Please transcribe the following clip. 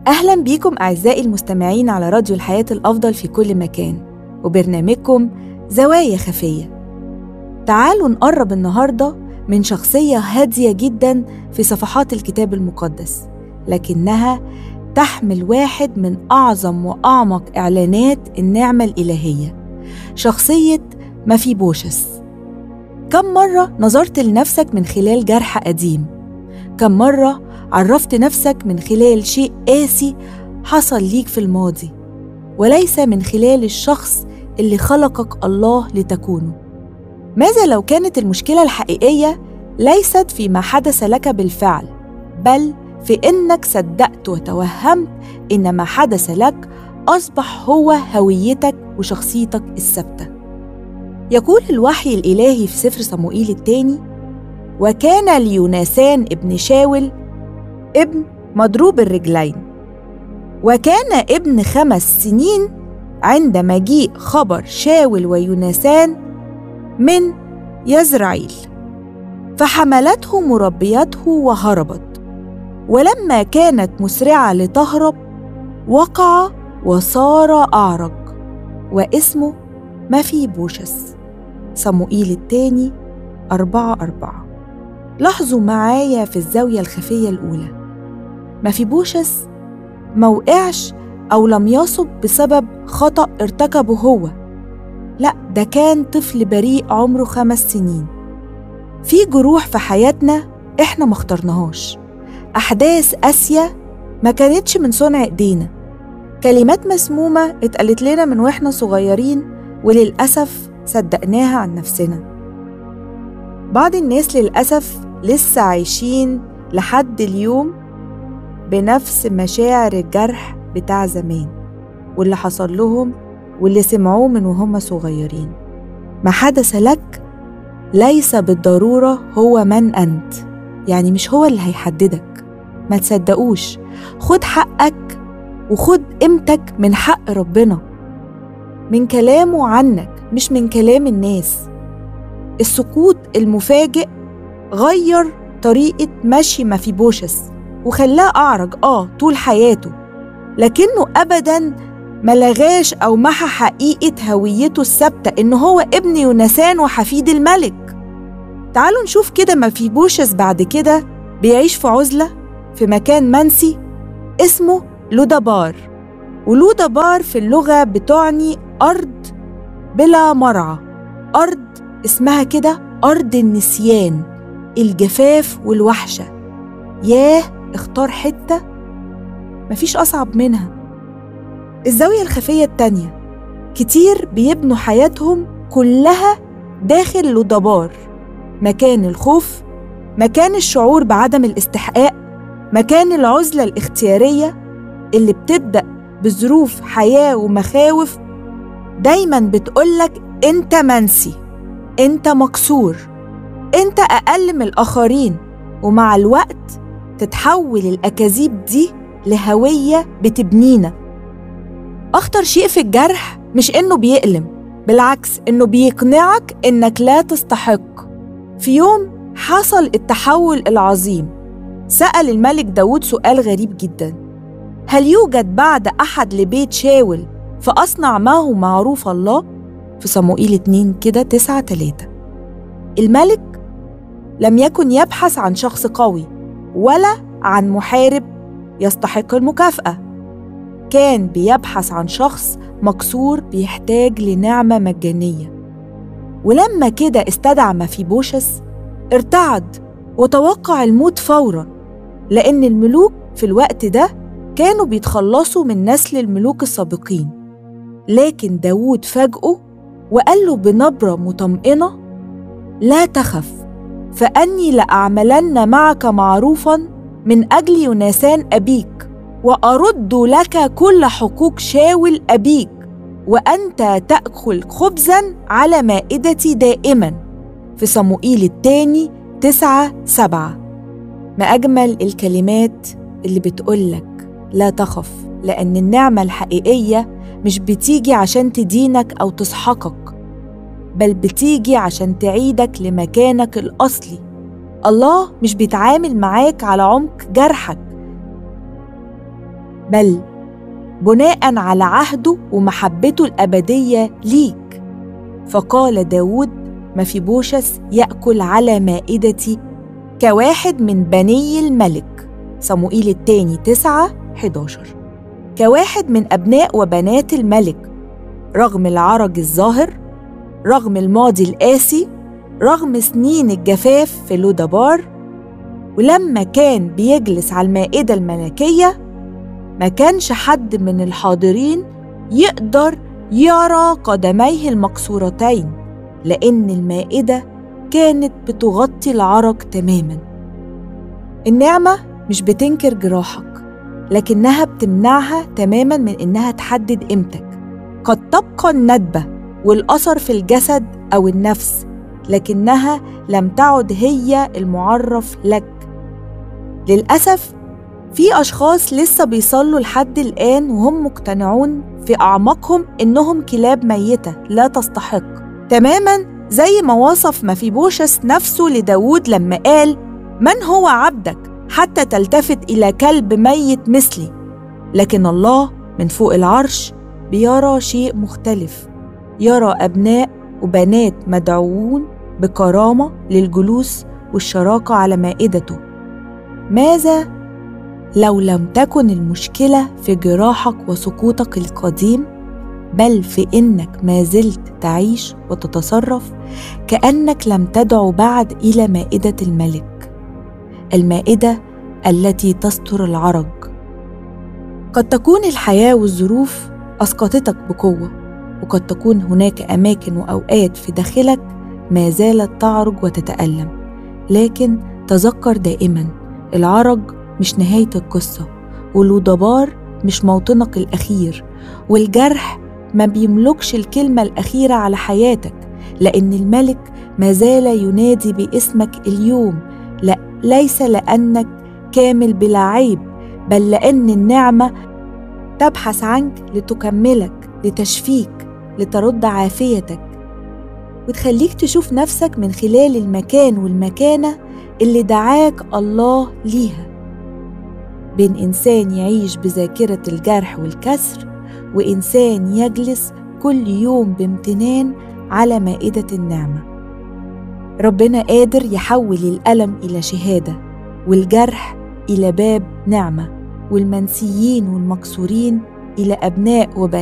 أهلا بيكم أعزائي المستمعين على راديو الحياة الأفضل في كل مكان وبرنامجكم زوايا خفية تعالوا نقرب النهاردة من شخصية هادية جدا في صفحات الكتاب المقدس لكنها تحمل واحد من أعظم وأعمق إعلانات النعمة الإلهية شخصية مفيبوشس كم مرة نظرت لنفسك من خلال جرح قديم؟ كم مرة عرفت نفسك من خلال شيء قاسي حصل ليك في الماضي وليس من خلال الشخص اللي خلقك الله لتكونه ماذا لو كانت المشكله الحقيقيه ليست فيما حدث لك بالفعل بل في انك صدقت وتوهمت ان ما حدث لك اصبح هو هويتك وشخصيتك الثابته يقول الوحي الالهي في سفر صموئيل الثاني وكان ليوناسان ابن شاول ابن مضروب الرجلين وكان ابن خمس سنين عند مجيء خبر شاول ويوناسان من يزرعيل فحملته مربيته وهربت ولما كانت مسرعة لتهرب وقع وصار أعرج واسمه مفي بوشس صموئيل الثاني أربعة أربعة لاحظوا معايا في الزاوية الخفية الأولى مفي بوشس موقعش أو لم يصب بسبب خطأ ارتكبه هو لا ده كان طفل بريء عمره خمس سنين في جروح في حياتنا احنا ما اخترناهاش أحداث قاسية ما كانتش من صنع إيدينا كلمات مسمومة اتقالت لنا من واحنا صغيرين وللأسف صدقناها عن نفسنا بعض الناس للأسف لسه عايشين لحد اليوم بنفس مشاعر الجرح بتاع زمان واللي حصل لهم واللي سمعوه من وهم صغيرين ما حدث لك ليس بالضرورة هو من أنت يعني مش هو اللي هيحددك ما تصدقوش خد حقك وخد قيمتك من حق ربنا من كلامه عنك مش من كلام الناس السقوط المفاجئ غير طريقة مشي مفيبوشس وخلاه أعرج آه طول حياته لكنه أبداً ملغاش أو محى حقيقة هويته الثابتة إن هو ابن يونسان وحفيد الملك تعالوا نشوف كده مفيبوشس بعد كده بيعيش في عزلة في مكان منسي اسمه لودابار ولودابار في اللغة بتعني أرض بلا مرعى أرض اسمها كده أرض النسيان الجفاف والوحشة ياه اختار حتة مفيش أصعب منها الزاوية الخفية التانية كتير بيبنوا حياتهم كلها داخل لودبار مكان الخوف مكان الشعور بعدم الاستحقاق مكان العزلة الاختيارية اللي بتبدأ بظروف حياة ومخاوف دايما بتقولك انت منسي انت مكسور انت أقل من الآخرين ومع الوقت تتحول الأكاذيب دي لهوية بتبنينا أخطر شيء في الجرح مش إنه بيألم بالعكس إنه بيقنعك إنك لا تستحق في يوم حصل التحول العظيم سأل الملك داود سؤال غريب جدا هل يوجد بعد أحد لبيت شاول فأصنع معه معروف الله؟ في صموئيل 2 كده 9 3 الملك لم يكن يبحث عن شخص قوي ولا عن محارب يستحق المكافأة كان بيبحث عن شخص مكسور بيحتاج لنعمة مجانية ولما كده استدعى مفيبوشس ارتعد وتوقع الموت فورا لأن الملوك في الوقت ده كانوا بيتخلصوا من نسل الملوك السابقين لكن داود فاجئه وقال له بنبرة مطمئنة لا تخف فأني لأعملن معك معروفا من أجل يوناسان أبيك وأرد لك كل حقوق شاول أبيك وأنت تأكل خبزا على مائدتي دائما في صموئيل الثاني تسعة سبعة ما أجمل الكلمات اللي بتقولك لا تخف لأن النعمة الحقيقية مش بتيجي عشان تدينك أو تسحقك بل بتيجي عشان تعيدك لمكانك الأصلي الله مش بيتعامل معاك على عمق جرحك بل بناء على عهده ومحبته الأبدية ليك فقال داود مفيبوشس يأكل على مائدتي كواحد من بني الملك صموئيل الثاني تسعة 11 كواحد من أبناء وبنات الملك رغم العرج الظاهر رغم الماضي القاسي رغم سنين الجفاف في لودبار ولما كان بيجلس على المائدة الملكية ما كانش حد من الحاضرين يقدر يرى قدميه المكسورتين لأن المائدة كانت بتغطي العرق تماما النعمة مش بتنكر جراحك لكنها بتمنعها تماما من إنها تحدد قيمتك قد تبقى الندبة والأثر في الجسد أو النفس لكنها لم تعد هي المعرف لك للأسف في أشخاص لسه بيصلوا لحد الآن وهم مقتنعون في أعماقهم إنهم كلاب ميتة لا تستحق تماما زي ما وصف مفيبوشس نفسه لداود لما قال من هو عبدك حتى تلتفت إلى كلب ميت مثلي لكن الله من فوق العرش بيرى شيء مختلف يرى أبناء وبنات مدعوون بكرامة للجلوس والشراكة على مائدته ماذا لو لم تكن المشكلة في جراحك وسقوطك القديم بل في إنك ما زلت تعيش وتتصرف كأنك لم تدعو بعد إلى مائدة الملك المائدة التي تستر العرج قد تكون الحياة والظروف أسقطتك بقوة وقد تكون هناك أماكن وأوقات في داخلك ما زالت تعرج وتتألم لكن تذكر دائما العرج مش نهاية القصة والودبار مش موطنك الأخير والجرح ما بيملكش الكلمة الأخيرة على حياتك لأن الملك ما زال ينادي باسمك اليوم لا ليس لأنك كامل بلا عيب بل لأن النعمة تبحث عنك لتكملك لتشفيك لترد عافيتك وتخليك تشوف نفسك من خلال المكان والمكانة اللي دعاك الله ليها بين إنسان يعيش بذاكرة الجرح والكسر وإنسان يجلس كل يوم بامتنان على مائدة النعمة ربنا قادر يحول الألم إلى شهادة والجرح إلى باب نعمة والمنسيين والمكسورين إلى أبناء وبنات